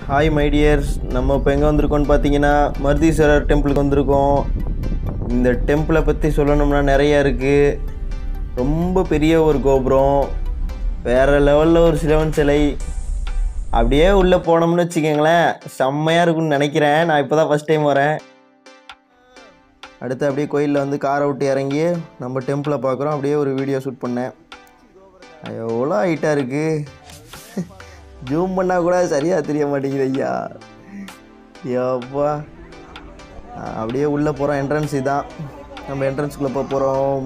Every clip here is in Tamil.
ஹாய் மை டியர்ஸ் நம்ம இப்போ எங்கே வந்திருக்கோம்னு பார்த்தீங்கன்னா மருதீஸ்வரர் டெம்பிளுக்கு வந்திருக்கோம் இந்த டெம்பிளை பற்றி சொல்லணும்னா நிறைய இருக்குது ரொம்ப பெரிய ஒரு கோபுரம் வேறு லெவலில் ஒரு சிலவன் சிலை அப்படியே உள்ளே போனோம்னு வச்சுக்கோங்களேன் செம்மையாக இருக்கும்னு நினைக்கிறேன் நான் இப்போ தான் ஃபஸ்ட் டைம் வரேன் அடுத்து அப்படியே கோயிலில் வந்து காரை விட்டு இறங்கி நம்ம டெம்பிளை பார்க்குறோம் அப்படியே ஒரு வீடியோ ஷூட் பண்ணேன் எவ்வளோ ஹைட்டாக இருக்குது ஜூம் பண்ணால் கூட சரியாக தெரிய மாட்டேங்குது ஐயா ஐயாப்பா ஆ, அப்படியே உள்ளே போகிறோம் என்ட்ரன்ஸ் இதான் நம்ம என்ட்ரன்ஸ்குள்ளே போக போகிறோம்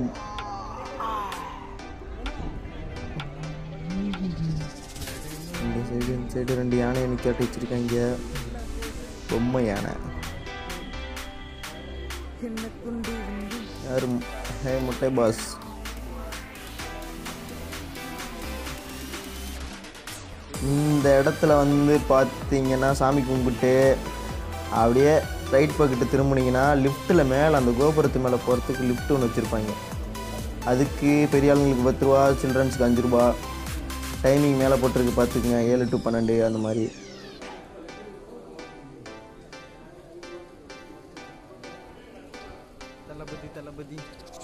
இந்த சைடு இந்த சைடு ரெண்டு யானையை நிற்காட்டி வச்சுருக்காங்க பொம்மை யானை யார் ஹே முட்டை பாஸ் இந்த இடத்துல வந்து பார்த்தீங்கன்னா சாமி கும்பிட்டு அப்படியே ரைட் பக்கெட்டு திரும்பினீங்கன்னா லிஃப்ட்டில் மேலே அந்த கோபுரத்து மேலே போகிறதுக்கு லிஃப்ட் ஒன்று வச்சுருப்பாங்க அதுக்கு பெரிய ஆளுங்களுக்கு பத்து ரூபா சில்ட்ரன்ஸுக்கு அஞ்சு ரூபா டைமிங் மேலே போட்டிருக்கு பார்த்துக்குங்க ஏழு டு பன்னெண்டு அந்த மாதிரி தளபதி தளபதி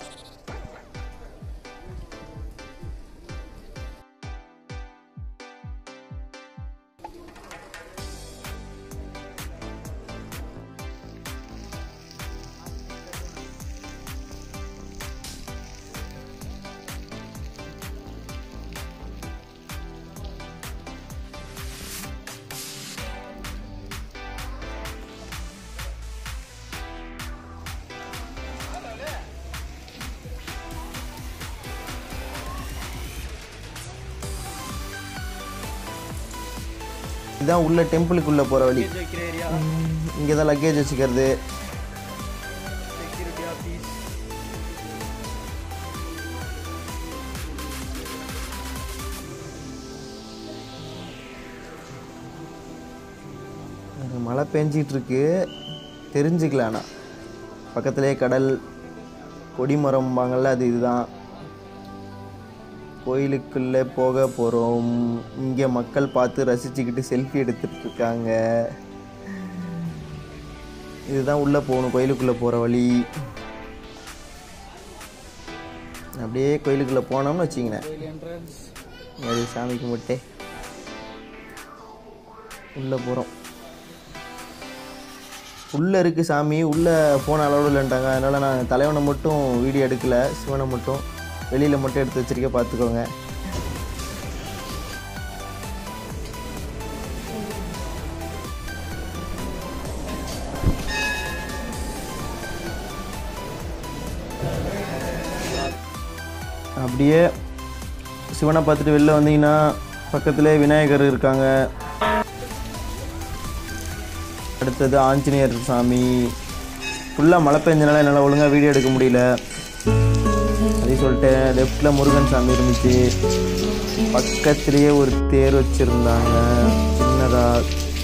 இதுதான் உள்ள டெம்பிளுக்குள்ளே போகிற வழி வைக்கிற ஏரியா இங்கே தான் லக்கேஜ் வச்சுக்கிறது செக்யூரிட்டி ஆஃபீஸ் அங்க மழை பெஞ்சிட்டு இருக்கு தெரிஞ்சுக்கல ஆனால் பக்கத்துலேயே கடல் கொடிமரம்பாங்கள்ல அது இதுதான் கோயிலுக்குள்ளே போக போகிறோம் இங்கே மக்கள் பார்த்து ரசிச்சுக்கிட்டு செல்ஃபி எடுத்துட்டு இருக்காங்க இதுதான் உள்ளே போகணும் கோயிலுக்குள்ளே போகிற வழி அப்படியே கோயிலுக்குள்ளே போனோம்னு வச்சிங்கண்ணே கோயில் என்ட்ரன்ஸ் அது சாமி கும்பிட்டே உள்ளே போகிறோம் உள்ளே இருக்குது சாமி உள்ளே ஃபோன் அலோடு இல்லைன்ட்டாங்க அதனால் நான் தலைவனை மட்டும் வீடியோ எடுக்கல சிவனை மட்டும் வெளியில் மட்டும் எடுத்து வச்சிருக்க பார்த்துக்கோங்க அப்படியே சிவனை பார்த்துட்டு வெளில வந்தீங்கன்னா பக்கத்திலே விநாயகர் இருக்காங்க அடுத்தது ஆஞ்சநேயர் சாமி ஃபுல்லாக மழை பெஞ்சனால என்னால் ஒழுங்காக வீடியோ எடுக்க முடியல அதையும் சொல்லிட்டேன் லெஃப்டில் முருகன் சாமி இருந்துச்சு பக்கத்துலேயே ஒரு தேர் வச்சுருந்தாங்க சின்னதாக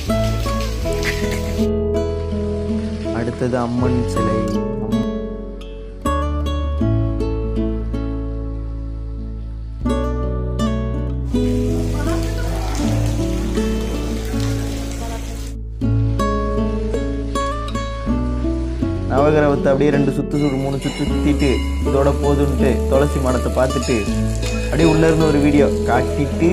அடுத்தது அம்மன் சிலை நவகிரகத்தை அப்படியே ரெண்டு சுத்து சுத்து மூணு சுத்து சுத்திட்டு இதோட போதுன்ட்டு துளசி மரத்தை பார்த்துட்டு அப்படியே உள்ள இருந்து ஒரு வீடியோ காட்டிட்டு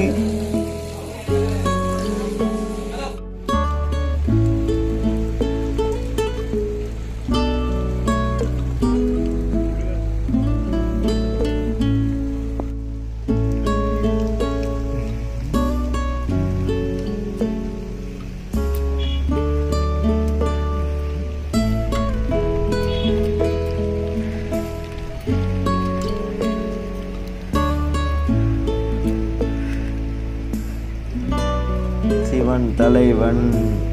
சிவன் தலைவன்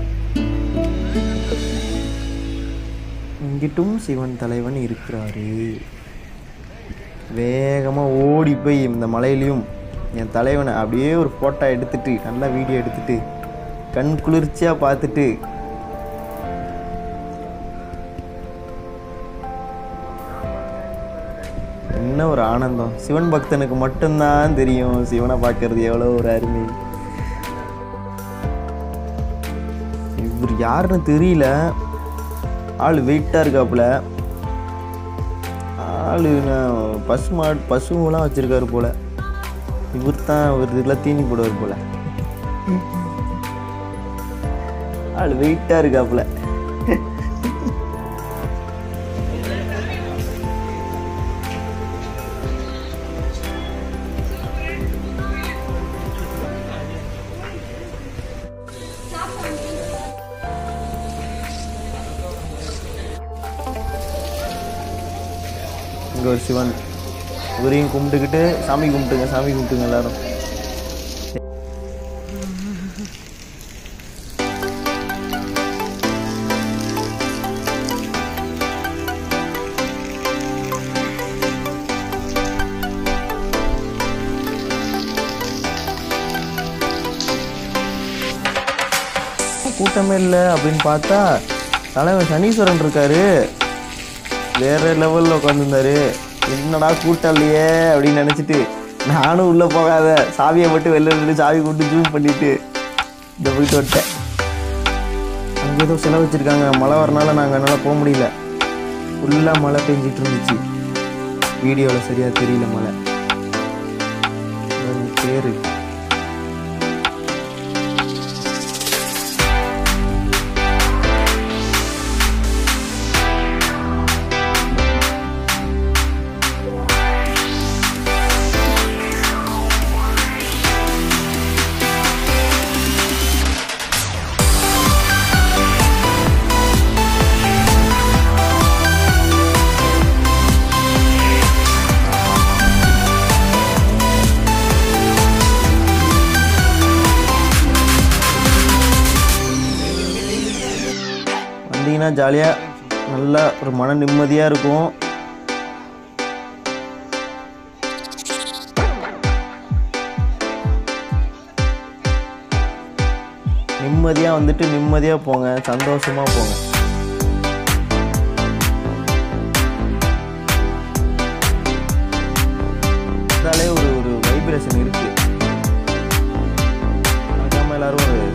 இங்கிட்டும் சிவன் தலைவன் இருக்கிறாரு வேகமாக ஓடி போய் இந்த மலையிலையும் என் தலைவனை அப்படியே ஒரு ஃபோட்டோ எடுத்துட்டு நல்லா வீடியோ எடுத்துட்டு கண் குளிர்ச்சியாக பார்த்துட்டு என்ன ஒரு ஆனந்தம் சிவன் பக்தனுக்கு மட்டும்தான் தெரியும் சிவனை பார்க்கறது எவ்வளோ ஒரு அருமை இவர் யாருன்னு தெரியல ஆள் வெயிட்டாக இருக்காப்புல ஆள் பசு மாடு பசுவெல்லாம் வச்சுருக்காரு போல் இவர் தான் இவர் இதெல்லாம் தீனி போடுவார் போல் ஆள் வெயிட்டாக இருக்காப்புல இங்கே ஒரு சிவன் இவரையும் கும்பிட்டுக்கிட்டு சாமி கும்பிட்டுங்க சாமி கும்பிட்டுங்க எல்லாரும் கூட்டமே இல்லை அப்படின்னு பார்த்தா தலைவன் சனீஸ்வரன் இருக்காரு வேற லெவலில் உட்காந்துருந்தாரு என்னடா கூட்டம் இல்லையே அப்படின்னு நினச்சிட்டு நானும் உள்ளே போகாத சாவியை மட்டும் வெளில நின்று சாவி கொண்டு ஜூம் பண்ணிட்டு இந்த போயிட்டு வந்துட்டேன் அங்கே ஏதோ செலவு வச்சுருக்காங்க மழை வரனால நாங்கள் என்னால் போக முடியல ஃபுல்லாக மழை பெஞ்சிட்டு இருந்துச்சு வீடியோவில் சரியாக தெரியல மழை பேர் வந்தீங்கன்னா ஜாலியாக நல்லா ஒரு மன நிம்மதியாக இருக்கும் நிம்மதியாக வந்துட்டு நிம்மதியாக போங்க சந்தோஷமாக போங்க இருந்தாலே ஒரு ஒரு வைப்ரேஷன் இருக்கு மறக்காம எல்லாரும் ஒரு